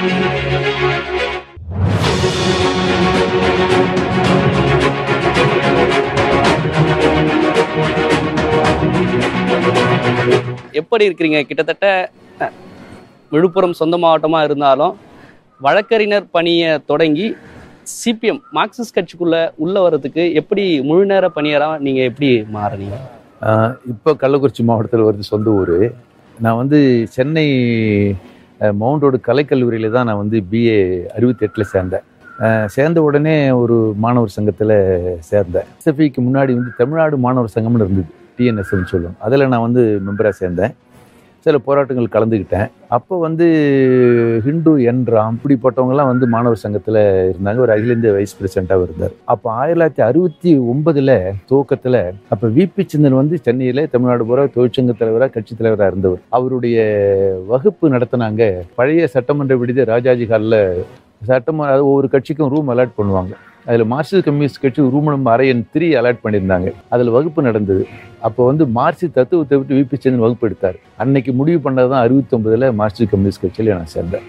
எப்படி இருக்கிறீங்க கிட்டத்தட்ட அஹ், விழுப்புரம் சொந்த மாவட்டமா இருந்தாலும் வழக்கறிஞர் பணியை தொடங்கி சிபிஎம் மார்க்சிஸ்ட் கட்சிக்குள்ள உள்ள வர்றதுக்கு எப்படி முழு நேர பணியரா நீங்க எப்படி மாறுனீங்க ஆஹ் இப்போ கள்ளக்குறிச்சி மாவட்டத்தில் வருது சொந்த ஊர் நான் வந்து சென்னை அஹ், மவுண்ட் ரோடு கலைக்கல்லூரியில் தான் நான் வந்து பிஏ அறுபத்தெட்டில் சேர்ந்தேன் ஆஹ், சேர்ந்த உடனே ஒரு மாணவர் சங்கத்தில் சேர்ந்தேன் எஸ்எஃபிக்கு முன்னாடி வந்து தமிழ்நாடு மாணவர் சங்கம்னு இருந்தது டிஎன்எஸ்ன்னு சொல்லுவோம் அதில் நான் வந்து மெம்பராக சேர்ந்தேன் சில போராட்டங்கள் கலந்துக்கிட்டேன் அப்போ வந்து ஹிந்து என் ராம் இப்படிப்பட்டவங்கலாம் வந்து மாணவர் சங்கத்தில் இருந்தாங்க ஒரு அகில இந்திய வைஸ் பிரசிடெண்ட்டாக இருந்தார் அப்போ ஆயிரத்தி தொள்ளாயிரத்தி அறுபத்தி ஒன்பதில் துவக்கத்தில் அப்போ விபி சிந்தன் வந்து சென்னையில் தமிழ்நாடு பூரா தொழிற்சங்க தலைவராக கட்சி தலைவராக இருந்தவர் அவருடைய வகுப்பு நடத்தினாங்க பழைய சட்டமன்ற விடுதி ராஜாஜி ஹாலில் சட்டமன்ற அது ஒவ்வொரு கட்சிக்கும் ரூம் அலாட் பண்ணுவாங்க அதில் மார்க்சிஸ்ட் கம்யூனிஸ்ட் கட்சி ரூம் நம்பர் அரை எண் த்ரீ அலாட் பண்ணியிருந்தாங்க அதில் வகுப்பு நடந்தது அப்போ வந்து மார்க்சிஸ்ட் தத்துவத்தை விட்டு விபி சந்திரன் வகுப்பு எடுத்தார் அன்னைக்கு முடிவு பண்ணது தான் அறுபத்தொம்பதில் மார்க்சிஸ்ட் கம்யூனிஸ்ட் கட்சியில் நான் சேர்ந்தேன்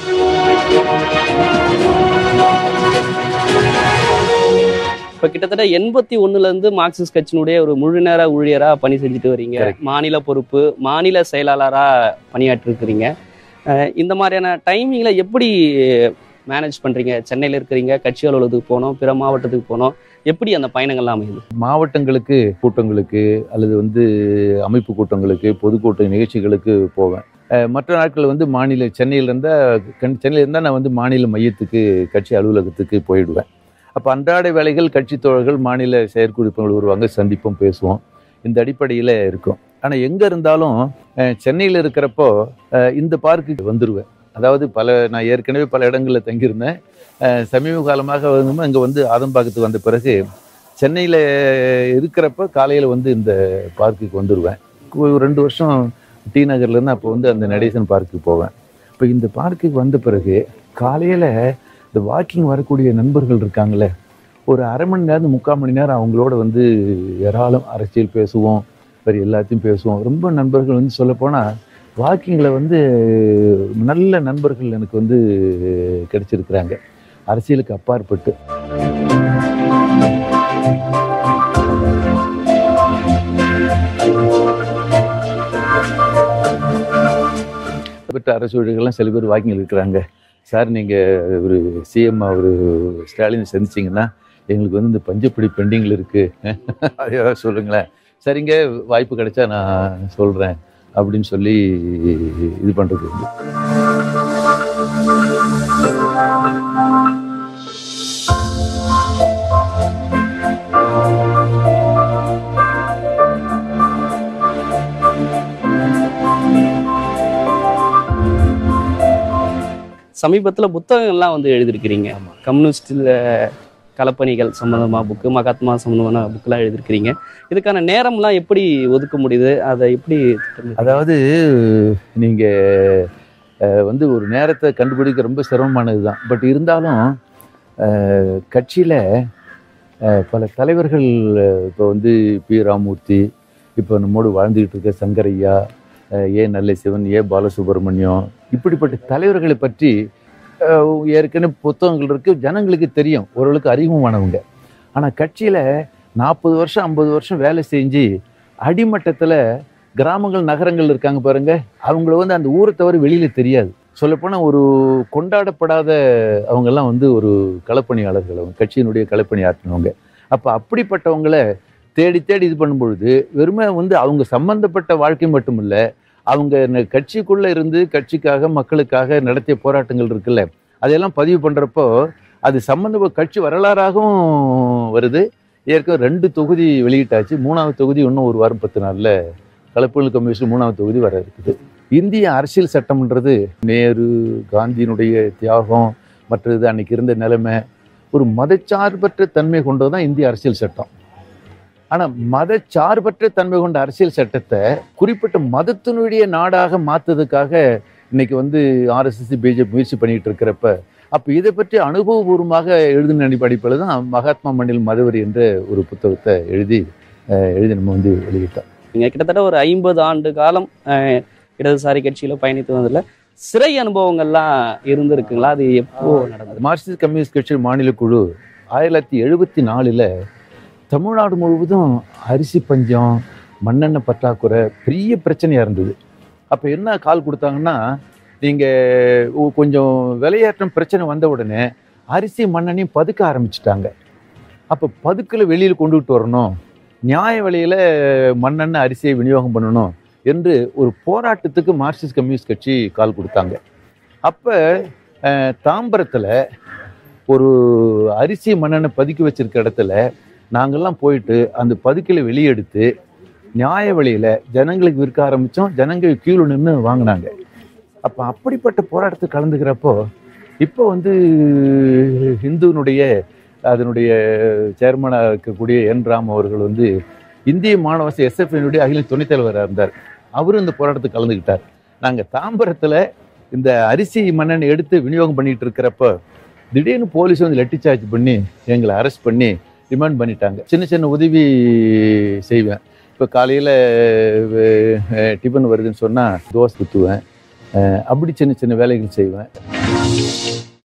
இப்ப கிட்டத்தட்ட எண்பத்தி ஒண்ணுல இருந்து மார்க்சிஸ்ட் கட்சியினுடைய ஒரு முழு நேர ஊழியரா பணி செஞ்சுட்டு வரீங்க Correct. மாநில பொறுப்பு மாநில செயலாளரா பணியாற்றி இருக்கிறீங்க இந்த மாதிரியான டைமிங்ல எப்படி மேனேஜ் பண்றீங்க சென்னையில இருக்கிறீங்க கட்சி அலுவலகத்துக்கு போனோம் பிற மாவட்டத்துக்கு போனோம் எப்படி அந்த பயணங்கள்லாம் அமையுது மாவட்டங்களுக்கு கூட்டங்களுக்கு அல்லது வந்து அமைப்பு கூட்டங்களுக்கு பொதுக்கூட்ட நிகழ்ச்சிகளுக்கு போவேன் அஹ் மற்ற நாட்கள் வந்து மாநில சென்னையில் இருந்தால் சென்னையில் இருந்தால் நான் வந்து மாநில மையத்துக்கு கட்சி அலுவலகத்துக்கு போயிடுவேன் அப்போ அன்றாட வேலைகள் கட்சி தோழர்கள் மாநில செயற்குழுப்பினர் வருவாங்க சந்திப்போம் பேசுவோம் இந்த அடிப்படையில் இருக்கும் ஆனால் எங்கே இருந்தாலும் அஹ் சென்னையில் இருக்கிறப்போ அஹ் இந்த பார்க்குக்கு வந்துடுவேன் அதாவது பல நான் ஏற்கனவே பல இடங்களில் தங்கியிருந்தேன் அஹ் சமீப காலமாக வந்து இங்கே வந்து ஆதம்பாக்கத்துக்கு வந்த பிறகு சென்னையில் இருக்கிறப்ப காலையில் வந்து இந்த பார்க்குக்கு வந்துடுவேன் ஒரு ரெண்டு வருஷம் டி நகர்லேருந்து அப்போ வந்து அந்த நடேசன் பார்க்குக்கு போவேன் இப்போ இந்த பார்க்குக்கு வந்த பிறகு காலையில் இந்த வாக்கிங் வரக்கூடிய நண்பர்கள் இருக்காங்களே ஒரு அரை மணி நேரம் முக்கால் மணி நேரம் அவங்களோட வந்து ஏராளம் அரசியல் பேசுவோம் வேறு எல்லாத்தையும் பேசுவோம் ரொம்ப நண்பர்கள் வந்து சொல்லப்போனால் வாக்கிங்கில் வந்து நல்ல நண்பர்கள் எனக்கு வந்து கிடைச்சிருக்கிறாங்க அரசியலுக்கு அப்பாற்பட்டு பெற்ற அரசு ஊழியர்கள்லாம் சில பேர் வாக்கிங் இருக்கிறாங்க சார் நீங்கள் ஒரு சிஎம் அவர் ஸ்டாலின் சந்திச்சிங்கன்னா எங்களுக்கு வந்து இந்த பஞ்சப்படி பெண்டிங்கில் இருக்குது அது ஏதாவது சொல்லுங்களேன் சரிங்க வாய்ப்பு கிடைச்சா நான் சொல்கிறேன் அப்படின்னு சொல்லி இது பண்ணுறது சமீபத்துல புத்தகங்கள்லாம் வந்து எழுதியிருக்கிறீங்க கம்யூனிஸ்டில் களப்பணிகள் சம்மந்தமா புக்கு மகாத்மா சம்மந்தமான புக்கெல்லாம் எழுதியிருக்கிறீங்க இதுக்கான நேரம்லாம் எப்படி ஒதுக்க முடியுது அதை எப்படி திட்டமிடுறீங்க? அதாவது நீங்கள் வந்து ஒரு நேரத்தை கண்டுபிடிக்க ரொம்ப சிரமமானது தான் பட் இருந்தாலும் கட்சியில் பல தலைவர்கள் இப்போ வந்து பி ராமூர்த்தி இப்போ நம்மோடு வாழ்ந்துக்கிட்டு இருக்க சங்கரையா அஹ், ஏ நல்லசிவன் ஏ பாலசுப்ரமணியம் இப்படிப்பட்ட தலைவர்களை பற்றி அஹ், ஏற்கனவே புத்தகங்கள் இருக்கு ஜனங்களுக்கு தெரியும் ஓரளவுக்கு அறிமுகமானவங்க ஆனால் கட்சியில் நாற்பது வருஷம் ஐம்பது வருஷம் வேலை செஞ்சு அடிமட்டத்தில் கிராமங்கள் நகரங்கள் இருக்காங்க பாருங்க அவங்கள வந்து அந்த ஊரை தவிர வெளியில தெரியாது சொல்லப்போனால் ஒரு கொண்டாடப்படாத அவங்கெல்லாம் வந்து ஒரு களப்பணியாளர்கள் அவங்க கட்சியினுடைய களப்பணி ஆற்றினவங்க அப்போ அப்படிப்பட்டவங்கள தேடி தேடி இது பண்ணும்பொழுது வெறுமை வந்து அவங்க சம்பந்தப்பட்ட வாழ்க்கை மட்டும் இல்லை அவங்க ந- கட்சிக்குள்ள இருந்து கட்சிக்காக மக்களுக்காக நடத்திய போராட்டங்கள் இருக்குல்ல அதையெல்லாம் பதிவு பண்றப்போ அது சம்பந்த கட்சி வரலாறாகவும் வருது ஏற்கனவே ரெண்டு தொகுதி வெளியிட்டாச்சு மூணாவது தொகுதி இன்னும் ஒரு வாரம் பத்து நாள்ல கலப்புகள் கமிஷன் மூணாவது தொகுதி வர இருக்குது இந்திய அரசியல் சட்டம்ன்றது நேரு காந்தியினுடைய தியாகம் மற்றது அன்னைக்கு இருந்த நிலைமை ஒரு மதச்சார்பற்ற தன்மை கொண்டது தான் இந்திய அரசியல் சட்டம் ஆனா மதச்சார்பற்ற தன்மை கொண்ட அரசியல் சட்டத்தை குறிப்பிட்ட மதத்தினுடைய நாடாக மாத்துறதுக்காக இன்னைக்கு வந்து ஆர்எஸ்எஸ் பிஜேபி முயற்சி பண்ணிட்டு இருக்கிறப்ப அப்ப இதை பற்றி அனுபவபூர்வமாக எழுதின அடிப்படையில் தான் மகாத்மா மண்ணில் மதவரி என்ற ஒரு புத்தகத்தை எழுதி அஹ், எழுதி நம்ம வந்து வெளியிட்டோம் நீங்க கிட்டத்தட்ட ஒரு ஐம்பது ஆண்டு காலம் அஹ், இடதுசாரி கட்சியில பயணித்து வந்ததுல சிறை அனுபவங்கள்லாம் இருந்திருக்குங்களா அது எப்போ நடந்தது மார்க்சிஸ்ட் கம்யூனிஸ்ட் கட்சி மாநில குழு ஆயிரத்தி தொள்ளாயிரத்தி எழுபத்தி நாலில் தமிழ்நாடு முழுவதும் அரிசி பஞ்சம் மண்ணெண்ணெய் பற்றாக்குறை பெரிய பிரச்சனையாக இருந்தது அப்போ என்ன கால் கொடுத்தாங்கன்னா நீங்கள் கொஞ்சம் விலையேற்றம் பிரச்சனை வந்த உடனே அரிசி மண்ணெண்ணையும் பதுக்க ஆரம்பிச்சிட்டாங்க அப்போ பதுக்கில் வெளியில் கொண்டுகிட்டு வரணும் நியாய விலையில் மண்ணெண்ணெய் அரிசியை விநியோகம் பண்ணணும் என்று ஒரு போராட்டத்துக்கு மார்க்சிஸ்ட் கம்யூனிஸ்ட் கட்சி கால் கொடுத்தாங்க அப்போ தாம்பரத்தில் ஒரு அரிசி மண்ணெண்ணெய் பதுக்கி வச்சிருக்க இடத்துல நாங்கள்லாம் போயிட்டு அந்த பதுக்கில வெளியெடுத்து நியாய விலையில ஜனங்களுக்கு விற்க ஆரம்பித்தோம் ஜனங்கள் கீழே நின்று வாங்கினாங்க அப்போ அப்படிப்பட்ட போராட்டத்தில் கலந்துக்கிறப்போ இப்போ வந்து ஹிந்துனுடைய அதனுடைய சேர்மனாக இருக்கக்கூடிய என் ராம் அவர்கள் வந்து இந்திய மாணவச எஸ்எஃப்னுடைய அகில துணைத் தலைவராக இருந்தார் அவரும் இந்த போராட்டத்துக்கு கலந்துக்கிட்டார் நாங்கள் தாம்பரத்தில் இந்த அரிசி மண்ணெண்ணெய் எடுத்து விநியோகம் பண்ணிட்டு இருக்கிறப்ப திடீர்னு போலீஸ் வந்து லட்டி சார்ஜ் பண்ணி எங்களை அரெஸ்ட் பண்ணி ரிமாண்ட் பண்ணிட்டாங்க சின்ன சின்ன உதவி செய்வேன் இப்போ காலையில் டிஃபன் வருதுன்னு சொன்னால் தோசை ஊற்றுவேன் அப்படி சின்ன சின்ன வேலைகள் செய்வேன்